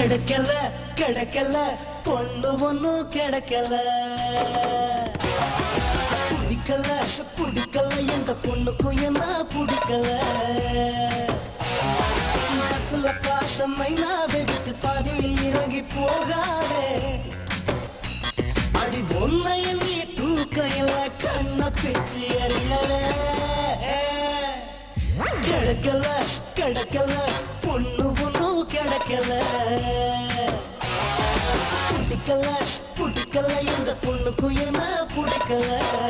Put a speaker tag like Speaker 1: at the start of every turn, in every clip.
Speaker 1: கிடைக்கல கிடைக்கல பொண்ணு ஒண்ணும் கிடைக்கல பிடிக்கல பிடிக்கல எந்த பொண்ணுக்கும் என்ன பிடிக்கல பஸ்ல பார்த்த மைனாவை விட்டு பாதியில் இறங்கி போகாதே அடி ஒன்னை நீ தூக்கையில கண்ண பிச்சு எறியற கிடைக்கல கிடைக்கல பொண்ணு ஒண்ணும் கிடைக்கல பிடிக்கல பிடிக்கல எந்த பொண்ணுக்கும் என்ன பிடிக்கல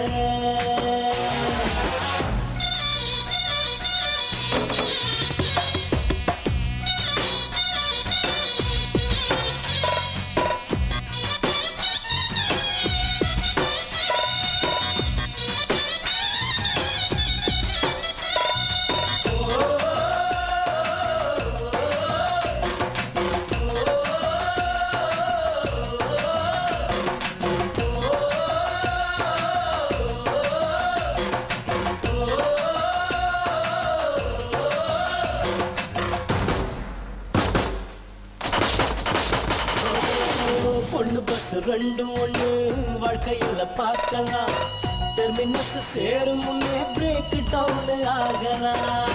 Speaker 1: பொண்ணு பஸ் ரெண்டும் ஒண்ணு வாழ்க்கையில பார்க்கலாம் டெர்மினஸ் சேரும் முன்னே பிரேக் டவுன் ஆகலாம்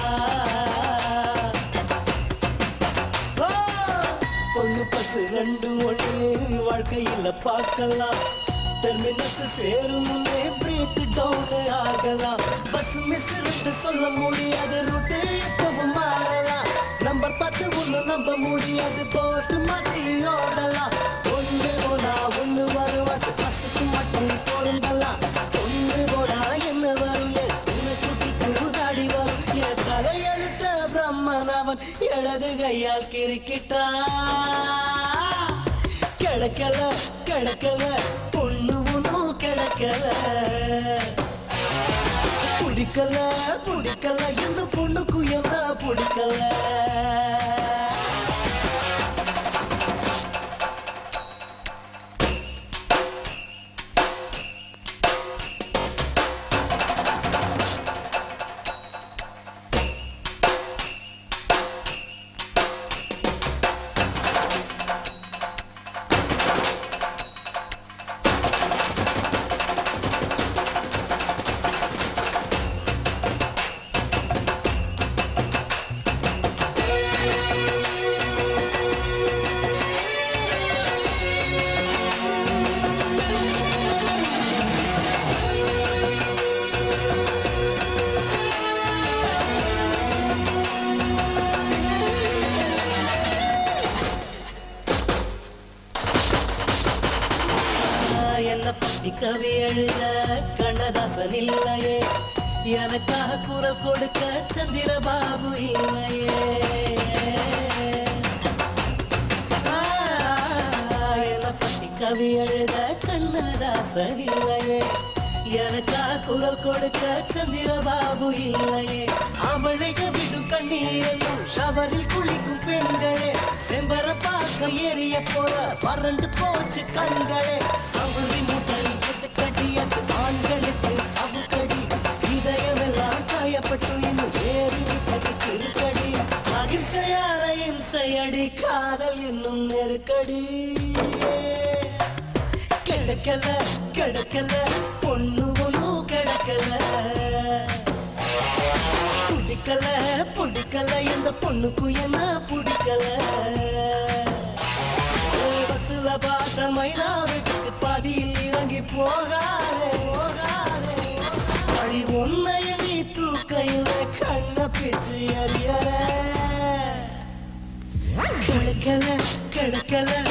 Speaker 1: ஓ! பொண்ணு பஸ் ரெண்டும் ஒண்ணு வாழ்க்கையில பார்க்கலாம் டெர்மினஸ் சேரும் முன்னே பிரேக் டவுன் ஆகலாம் பஸ் மிஸ் ரெண்டு சொல்ல முடியாது ரூட்டு எப்பவும் மாறலாம் நம்பர் பார்த்து ஒண்ணு நம்ப முடியாது போட்டு மாத்தி ஓடலாம் ஒண்ணு போனா ஒண்ணு வருவது பஸ்ஸுக்கு மட்டும் பொருந்தலாம் ஒண்ணு போனா என்ன வரும் என் உன்னை குட்டிக்கு தாடி வரும் என் தலையெழுத்த பிரம்மன் அவன் இடது கையால் கிறுக்கிட்டான் கிடைக்கல கிடைக்கல பொண்ணு ஒன்றும் கிடைக்கல பிடிக்கல பிடிக்கல எந்த பொண்ணுக்கும் என்ன பிடிக்கல என்ன பத்தி கவி எழுத கண்ணதாசன் இல்லையே எனக்காக குரல் கொடுக்க சந்திரபாபு இல்லையே ஆ, என்ன பத்தி கவி எழுத கண்ணதாசன் இல்லையே எனக்காக குரல் கொடுக்க சந்திரபாபு இல்லையே அவளைக விடும் கண்ணீரையும் ஷவரில் குளிக்கும் பெண்களே செம்பர பார்க்க ஏறிய போல வறண்டு போச்சு கண்களே சவுரி முட்டை எதுக்கடி அது ஆண்களுக்கு சவுக்கடி இதயமெல்லாம் காயப்பட்டு இன்னும் ஏறி விட்டது திருக்கடி அகிம்சையார இம்சையடி காதல் என்னும் நெருக்கடி கிடைக்கல கிடைக்கல பொண்ணு ஒன்றும் கிடைக்கல பிடிக்கல பிடிக்கல எந்த பொண்ணுக்கும் என்ன பிடிக்கல பஸ்ல பார்த்த மைனா விட்டு பாதியில் இறங்கி போகாதே போகாதே வழி உன்னை நீ தூக்கையில் கண்ண பிச்சு அறியற கிடைக்கல கிடைக்கல